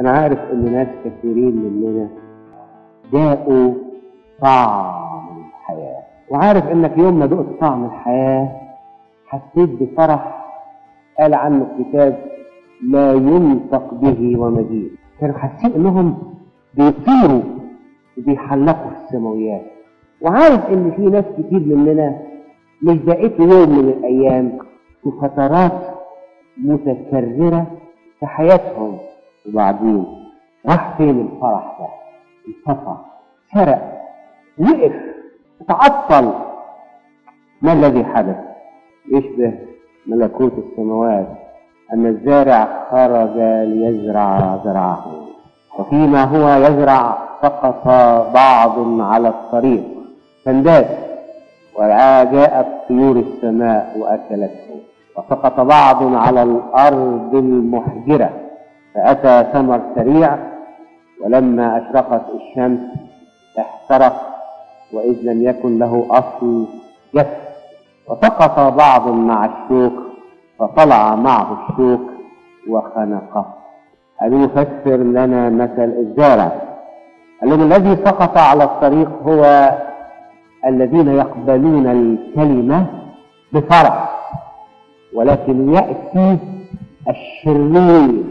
أنا عارف إن ناس كثيرين مننا ذاقوا طعم الحياة وعارف إنك يوم ما دقت طعم الحياة حسيت بفرح قال عنه الكتاب لا ينطق به ومزيد كانوا حاسين إنهم بيطيروا وبيحلقوا في السماويات وعارف إن في ناس كتير مننا مش دقيت يوم من الأيام في فترات متكررة في حياتهم وبعدين راح فين الفرح ده انطفى سرق وقف تعطل ما الذي حدث يشبه ملكوت السماوات أن الزارع خرج ليزرع زرعه وفيما هو يزرع سقط بعض على الطريق فانداس وجاءت طيور السماء وأكلته وسقط بعض على الأرض المحجرة فأتى ثمر سريع ولما أشرقت الشمس احترق وإذ لم يكن له أصل جف وسقط بعض مع الشوك فطلع معه الشوك وخنقه قالوا فسر لنا مثل الزارع قال لهم الذي سقط على الطريق هو الذين يقبلون الكلمة بفرح ولكن يأتي الشرير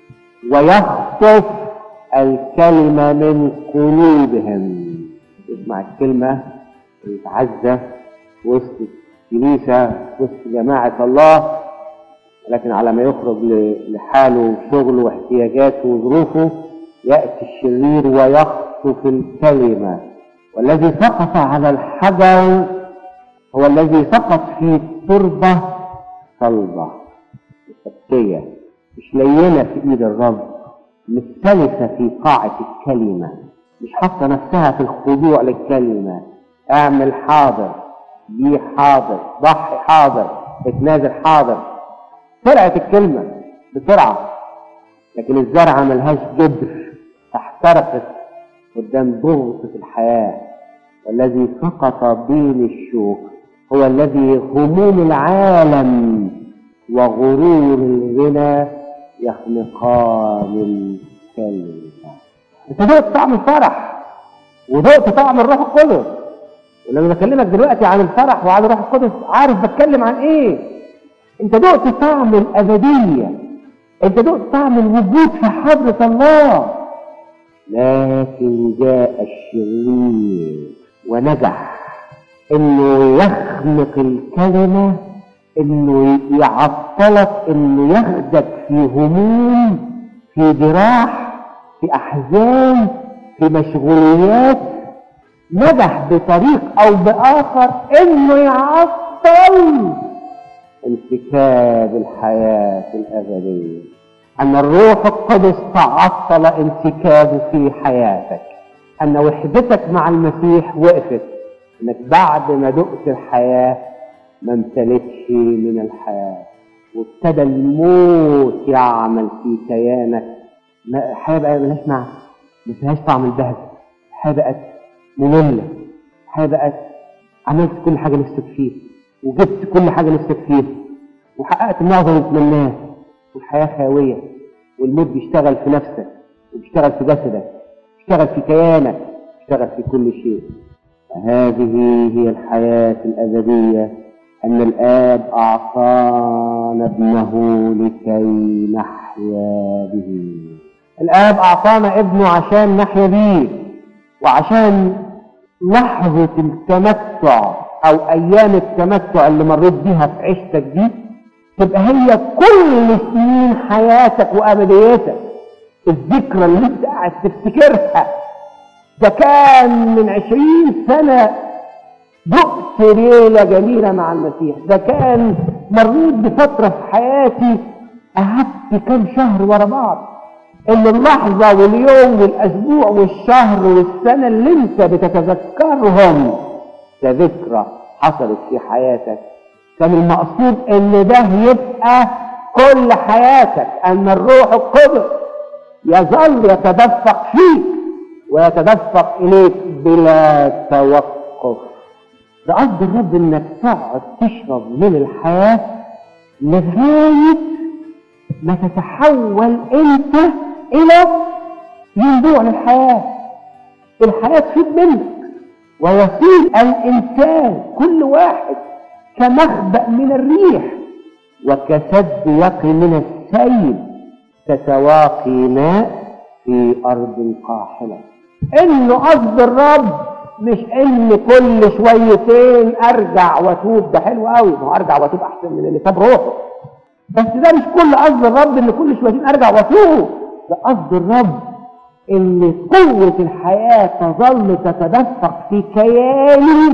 ويخطف الكلمة من قلوبهم يسمع الكلمة ويتعزى وسط الكنيسة وسط جماعة الله لكن على ما يخرج لحاله وشغله واحتياجاته وظروفه يأتي الشرير ويخطف الكلمة والذي سقط على الحجر هو الذي سقط في تربة صلبة مستكية مش لينة في ايد الرب مش سلسة في قاعة الكلمة مش حاطة نفسها في الخضوع للكلمة اعمل حاضر دي حاضر ضحي حاضر اتنازل حاضر سرعت الكلمة بسرعة لكن الزرعة ملهاش جدر احترقت قدام ضغطة الحياة والذي سقط بين الشوك هو الذي هموم العالم وغرور الغنى يخنقان الكلمة انت دقت طعم الفرح ودقت طعم الروح القدس ولما بكلمك دلوقتي عن الفرح وعن الروح القدس عارف بتكلم عن ايه انت دقت طعم الابدية انت دقت طعم الوجود في حضرة الله لكن جاء الشرير ونجح انه يخنق الكلمة انه يعطلك انه ياخدك في هموم في جراح في احزان في مشغوليات نجح بطريق او باخر انه يعطل انسكاب الحياة الابدية ان الروح القدس تعطل انسكابه في حياتك ان وحدتك مع المسيح وقفت انك بعد ما دقت الحياة ما امتلكش من الحياة وابتدى الموت يعمل في كيانك الحياة بقى ملهاش معنى ما فيهاش طعم البهجة الحياة بقت مملة الحياة بقت عملت كل حاجة نفسك فيه وجبت كل حاجة نفسك فيه وحققت معظم اللي تتمناه والحياة خاوية والموت بيشتغل في نفسك وبيشتغل في جسدك بيشتغل في كيانك بيشتغل في كل شيء هذه هي الحياة الأبدية أن الآب أعطانا ابنه لكي نحيا به الآب أعطانا ابنه عشان نحيا به وعشان لحظة التمتع أو أيام التمتع اللي مريت بيها في عيشتك دي تبقى هي كل سنين حياتك وأبديتك الذكرى اللي انت قاعد تفتكرها ده كان من عشرين سنة دقت ليلة جميلة مع المسيح ده كان مريت بفترة في حياتي قعدت كام شهر ورا بعض ان اللحظة واليوم والاسبوع والشهر والسنة اللي انت بتتذكرهم كذكرى حصلت في حياتك كان المقصود ان ده يبقى كل حياتك ان الروح القدس يظل يتدفق فيك ويتدفق اليك بلا توقف ده قصد الرب انك تقعد تشرب من الحياة لغاية ما تتحول انت إلى ينبوع للحياة الحياة تفيد منك ويصير الإنسان كل واحد كمخبأ من الريح وكسد يقي من السيل كسواقي ماء في أرض قاحلة إنه قصد الرب مش إن كل شويتين أرجع وأتوب ده حلو قوي ما هو أرجع وأتوب أحسن من اللي ساب روحه بس ده مش كل قصد الرب إن كل شويتين أرجع وأتوب ده قصد الرب إن قوة الحياة تظل تتدفق في كياني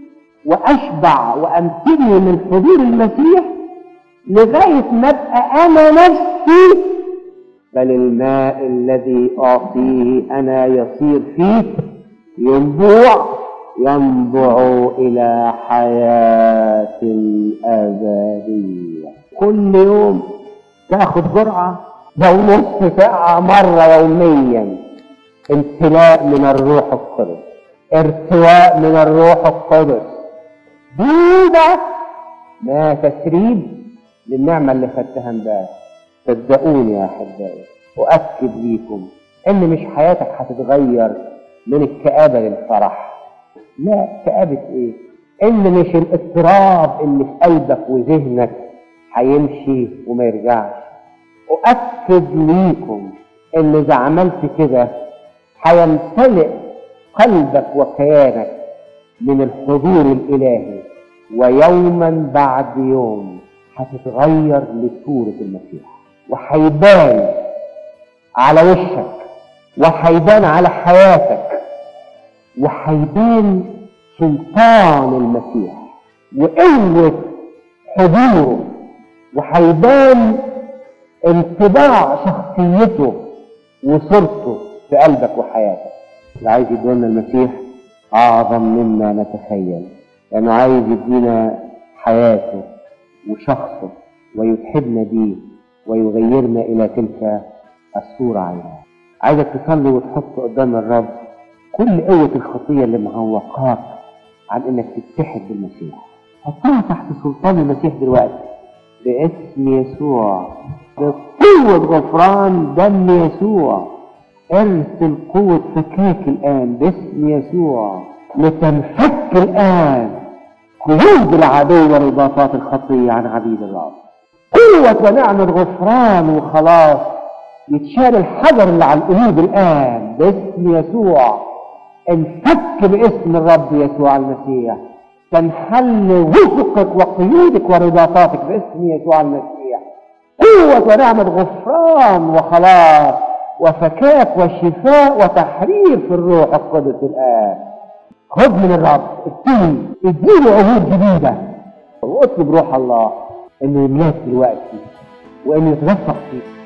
وأشبع وأمتلي من حضور المسيح لغاية ما أبقى أنا نفسي بل الماء الذي أعطيه أنا يصير فيه ينبوع ينبع إلى حياة أبدية كل يوم تاخد جرعة لو نص ساعة مرة يوميا امتلاء من الروح القدس ارتواء من الروح القدس دي ما تسريب للنعمة اللي خدتها امبارح صدقوني يا احبائي واكد ليكم ان مش حياتك هتتغير من الكآبة للفرح لا كآبة ايه ان مش الاضطراب اللي في قلبك وذهنك هيمشي وما يرجعش اؤكد ليكم ان اذا عملت كده هيمتلئ قلبك وكيانك من الحضور الالهي ويوما بعد يوم هتتغير لصورة المسيح وهيبان على وشك وهيبان على حياتك وهيبان سلطان المسيح وقوة حضوره وهيبان انطباع شخصيته وصورته في قلبك وحياتك اللي عايز يدولنا المسيح أعظم مما نتخيل لأنه عايز يدينا حياته وشخصه ويتحدنا بيه ويغيرنا إلى تلك الصورة عينها عايزك تصلي وتحط قدام الرب كل قوة الخطية اللي معوقاك عن إنك تتحد بالمسيح حطها تحت سلطان المسيح دلوقتي باسم يسوع بقوة غفران دم يسوع ارسل قوة فكاك الآن باسم يسوع لتنفك الآن قيود العدو ورباطات الخطية عن عبيد الرب قوة ونعمة غفران وخلاص يتشال الحجر اللي على القلوب الآن باسم يسوع انفك باسم الرب يسوع المسيح تنحل وثقك وقيودك ورباطاتك باسم يسوع المسيح قوة ونعمة غفران وخلاص وفكاك وشفاء وتحرير في الروح القدس الآن خذ من الرب اديني اديله عهود جديدة واطلب روح الله انه يملاك دلوقتي وانه يتدفق فيك